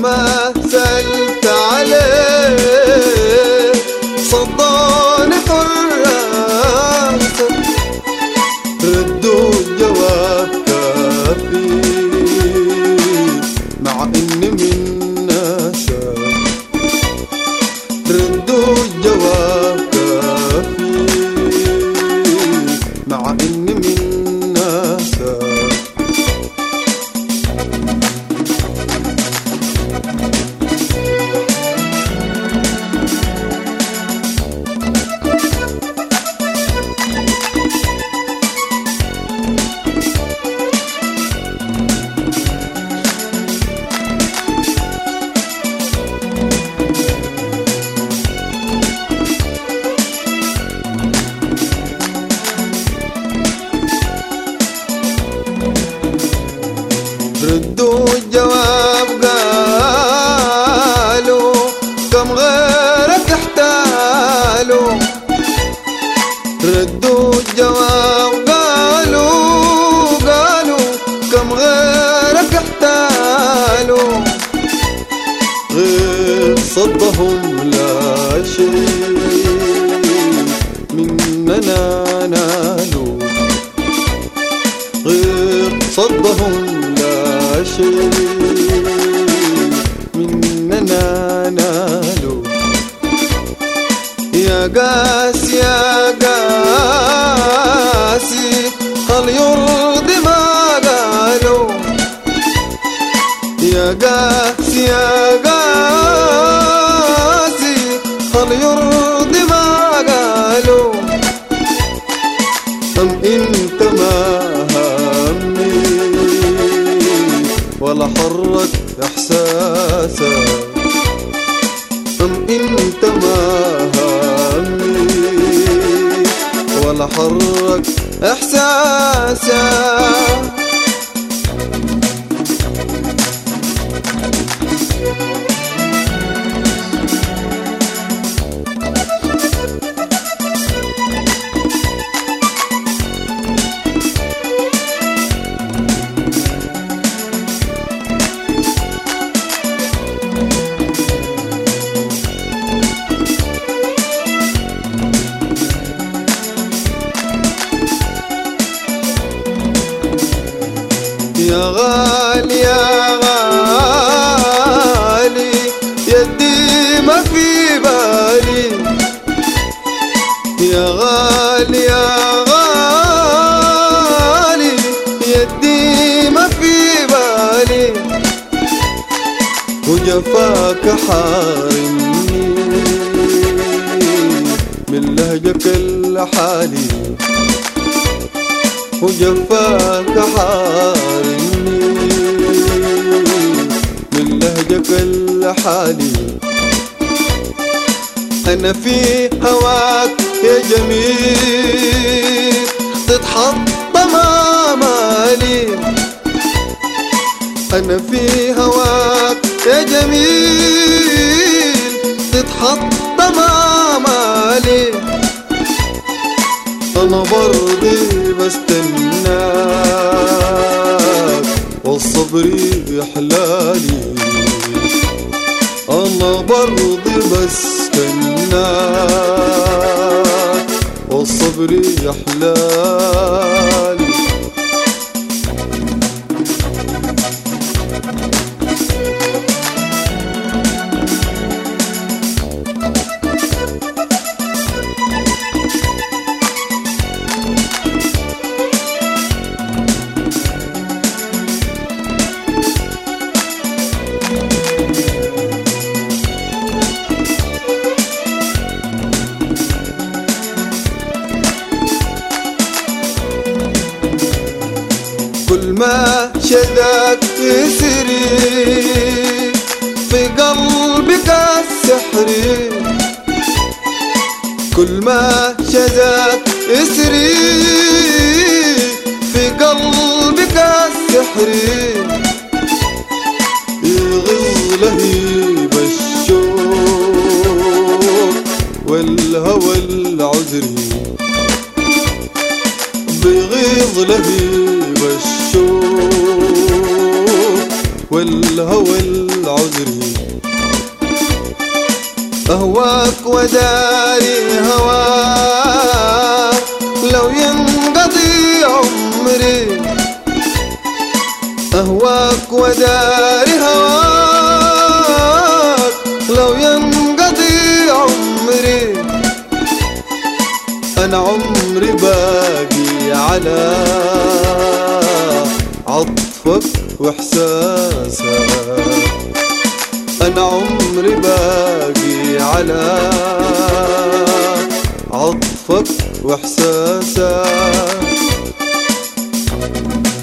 ما سألت عليه صداني حراسة ردوا جواب كافي مع إني من ناسا ردوا جواب كافي مع إني من ناسا ردوا الجواب قالوا كم غيرك احتالوا ردوا الجواب قالوا قالوا كم غيرك احتالوا غير صدهم لا شيء مننا نالوا غير صدهم لا شيء مننا نالوا يا قاس يا قاسي هل يرضي ما قالوا يا قاس يا قاسي هل يرضي ما قالوا أم انت ما همي ولا حرك احساسك أم انت ما همي ولا حرك احساسك يا غالي يا غالي يدي ما في بالي يا غالي يا غالي يدي ما في بالي وجفاك حارمني من لهجك الحالي وجفاك حارمني من لهجك الحالي أنا في هواك يا جميل تتحطم آمالي أنا في هواك يا جميل تتحطم آمالي أنا برضي بستناك والصبر يحلالي أنا برضي بستناك والصبر يحلالي كل ما شذاك يسري في قلبك السحري كل ما شذاك يسري في قلبك السحري يغز لهيب الشوق والهوى العذري بغيظ لهيب الشوق والهوى العذري أهواك وداري هواك لو ينقضي عمري أهواك وداري هواك لو ينقضي عمري أنا عمري باقي على عطفك وإحساسك أنا عمري باقي على عطفك وإحساسك